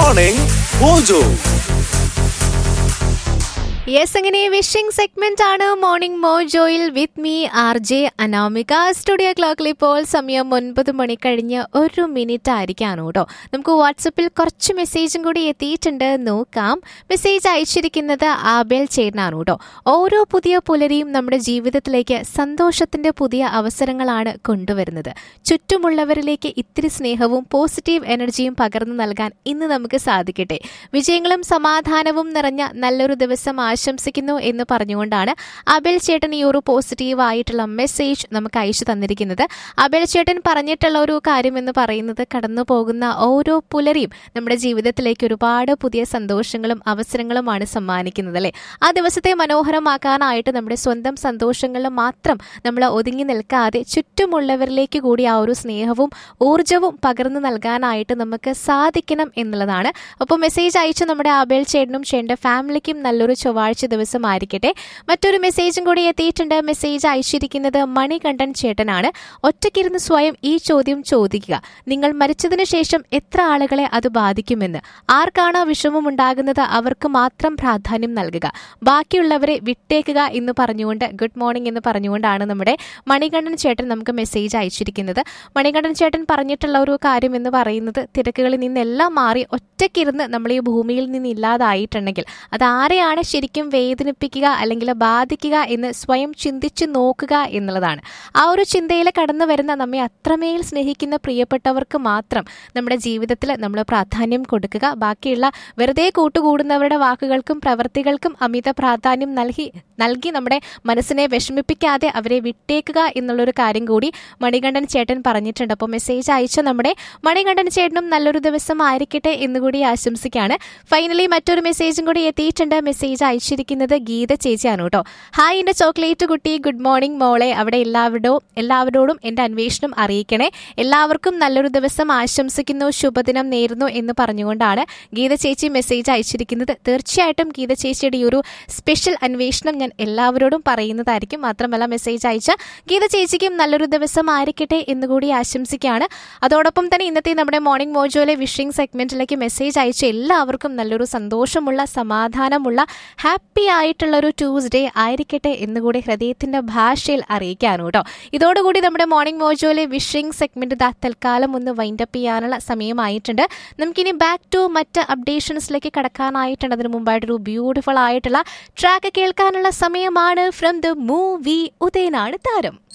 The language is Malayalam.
മോർണിംഗ് മോജോ യെസ് അങ്ങനെ വിഷിംഗ് സെഗ്മെന്റ് ആണ് മോർണിംഗ് മോജോയിൽ with me R J Anamika studio ക്ലോക്കിൽ ഇപ്പോൾ സമയം ഒൻപത് മണി കഴിഞ്ഞ് ഒരു മിനിറ്റ് ആയിരിക്കാണ് കേട്ടോ നമുക്ക് വാട്സപ്പിൽ കുറച്ച് മെസ്സേജും കൂടി എത്തിയിട്ടുണ്ട് നോക്കാം മെസ്സേജ് അയച്ചിരിക്കുന്നത് ആബേൽ ചേട്ടനാണ് കേട്ടോ ഓരോ പുതിയ പുലരിയും നമ്മുടെ ജീവിതത്തിലേക്ക് സന്തോഷത്തിന്റെ പുതിയ അവസരങ്ങളാണ് കൊണ്ടുവരുന്നത് ചുറ്റുമുള്ളവരിലേക്ക് ഇത്തിരി സ്നേഹവും പോസിറ്റീവ് എനർജിയും പകർന്നു നൽകാൻ ഇന്ന് നമുക്ക് സാധിക്കട്ടെ വിജയങ്ങളും സമാധാനവും നിറഞ്ഞ നല്ലൊരു ദിവസം ആശംസിക്കുന്നു എന്ന് പറഞ്ഞുകൊണ്ടാണ് അബേൽ ചേട്ടൻ ഈ ഒരു പോസിറ്റീവ് ആയിട്ടുള്ള മെസ്സേജ് നമുക്ക് അയച്ചു തന്നിരിക്കുന്നത് അബേൽ ചേട്ടൻ പറഞ്ഞിട്ടുള്ള ഒരു കാര്യം എന്ന് പറയുന്നത് കടന്നു പോകുന്ന ഓരോ പുലരിയും നമ്മുടെ ജീവിതത്തിലേക്ക് ഒരുപാട് പുതിയ സന്തോഷങ്ങളും അവസരങ്ങളുമാണ് സമ്മാനിക്കുന്നത് അല്ലേ ആ ദിവസത്തെ മനോഹരമാക്കാനായിട്ട് നമ്മുടെ സ്വന്തം സന്തോഷങ്ങളിൽ മാത്രം നമ്മൾ ഒതുങ്ങി നിൽക്കാതെ ചുറ്റുമുള്ളവരിലേക്ക് കൂടി ആ ഒരു സ്നേഹവും ഊർജവും പകർന്നു നൽകാനായിട്ട് നമുക്ക് സാധിക്കണം എന്നുള്ളതാണ് അപ്പോൾ മെസ്സേജ് അയച്ച് നമ്മുടെ ആബേൽ ചേട്ടനും ചേട്ടൻ്റെ ഫാമിലിക്കും നല്ലൊരു ചൊവ്വാഴ്ച ദിവസമായിരിക്കട്ടെ മറ്റൊരു മെസ്സേജും കൂടി എത്തിയിട്ടുണ്ട് മെസ്സേജ് അയച്ചിരിക്കുന്നത് മണികണ്ഠൻ ചേട്ടനാണ് ഒറ്റയ്ക്കിരുന്ന് സ്വയം ഈ ചോദ്യം ചോദിക്കുക നിങ്ങൾ മരിച്ചതിനു ശേഷം എത്ര ആളുകളെ അത് ബാധിക്കുമെന്ന് ആർക്കാണോ വിഷമം ഉണ്ടാകുന്നത് അവർക്ക് മാത്രം പ്രാധാന്യം നൽകുക ബാക്കിയുള്ളവരെ വിട്ടേക്കുക എന്ന് പറഞ്ഞുകൊണ്ട് ഗുഡ് മോർണിംഗ് എന്ന് പറഞ്ഞുകൊണ്ടാണ് നമ്മുടെ മണികണ്ഠൻ ചേട്ടൻ നമുക്ക് മെസ്സേജ് അയച്ചിരിക്കുന്നത് മണികണ്ഠൻ ചേട്ടൻ പറഞ്ഞിട്ടുള്ള ഒരു കാര്യം എന്ന് പറയുന്നത് തിരക്കുകളിൽ നിന്നെല്ലാം മാറി ഒറ്റയ്ക്കിരുന്ന് നമ്മൾ ഈ ഭൂമിയിൽ നിന്ന് ഇല്ലാതായിട്ടുണ്ടെങ്കിൽ അത് ആരെയാണ് ശരിക്കും വേദനിപ്പിക്കുക അല്ലെങ്കിൽ ബാധിക്കുക എന്ന് സ്വയം ചിന്തിച്ചു നോക്കുക എന്നുള്ളതാണ് ആ ഒരു ചിന്തയിൽ കടന്നു വരുന്ന നമ്മെ അത്രമേൽ സ്നേഹിക്കുന്ന പ്രിയപ്പെട്ടവർക്ക് മാത്രം നമ്മുടെ ജീവിതത്തിൽ നമ്മൾ പ്രാധാന്യം കൊടുക്കുക ബാക്കിയുള്ള വെറുതെ കൂട്ടുകൂടുന്നവരുടെ വാക്കുകൾക്കും പ്രവൃത്തികൾക്കും അമിത പ്രാധാന്യം നൽകി നൽകി നമ്മുടെ മനസ്സിനെ വിഷമിപ്പിക്കാതെ അവരെ വിട്ടേക്കുക എന്നുള്ളൊരു കാര്യം കൂടി മണികണ്ഠൻ ചേട്ടൻ പറഞ്ഞിട്ടുണ്ട് അപ്പോൾ മെസ്സേജ് അയച്ച നമ്മുടെ മണികണ്ഠൻ ചേട്ടനും നല്ലൊരു ദിവസം ആയിരിക്കട്ടെ എന്നുകൂടി ആശംസിക്കുകയാണ് ഫൈനലി മറ്റൊരു മെസ്സേജും കൂടി എത്തിയിട്ടുണ്ട് മെസ്സേജ് അയച്ചിരിക്കുന്നത് ഗീത ചേച്ചിയാണ് കേട്ടോ ഹായ് എൻ്റെ ചോക്ലേറ്റ് കുട്ടി ഗുഡ് മോർണിംഗ് മോളെ അവിടെ എല്ലാവരോടും എല്ലാവരോടും എൻ്റെ അന്വേഷണം അറിയിക്കണേ എല്ലാവർക്കും നല്ലൊരു ദിവസം ആശംസിക്കുന്നു ശുഭദിനം നേരുന്നു എന്ന് പറഞ്ഞുകൊണ്ടാണ് ഗീത ചേച്ചി മെസ്സേജ് അയച്ചിരിക്കുന്നത് തീർച്ചയായിട്ടും ഗീത ചേച്ചിയുടെ ഈ ഒരു സ്പെഷ്യൽ അന്വേഷണം ഞാൻ എല്ലാവരോടും പറയുന്നതായിരിക്കും മാത്രമല്ല മെസ്സേജ് അയച്ച ഗീത ചേച്ചിക്കും നല്ലൊരു ദിവസം ആയിരിക്കട്ടെ എന്നുകൂടി ആശംസിക്കുകയാണ് അതോടൊപ്പം തന്നെ ഇന്നത്തെ നമ്മുടെ മോർണിംഗ് മോജോയിലെ വിഷിംഗ് സെഗ്മെന്റിലേക്ക് മെസ്സേജ് അയച്ച എല്ലാവർക്കും നല്ലൊരു സന്തോഷമുള്ള സമാധാനമുള്ള ഹാപ്പി ആയിട്ടുള്ള ഒരു ട്യൂസ്ഡേ ആയിരിക്കട്ടെ എന്നുകൂടി ഹൃദയത്തിന്റെ ഭാഷയിൽ അറിയിക്കാനും കേട്ടോ ഇതോടുകൂടി നമ്മുടെ മോർണിംഗ് മോജോയിലെ വിഷിംഗ് സെഗ്മെന്റ് ദാ തൽക്കാലം ഒന്ന് വൈൻഡപ്പ് ചെയ്യാനുള്ള സമയമായിട്ടുണ്ട് നമുക്കിനി ബാക്ക് ടു മറ്റ് അപ്ഡേഷൻസിലേക്ക് കടക്കാനായിട്ടുണ്ട് അതിന് മുമ്പായിട്ടൊരു ബ്യൂട്ടിഫുൾ ആയിട്ടുള്ള ട്രാക്ക് കേൾക്കാനുള്ള സമയമാണ് ഫ്രം ദ മൂവി ഉദയനാണ് താരം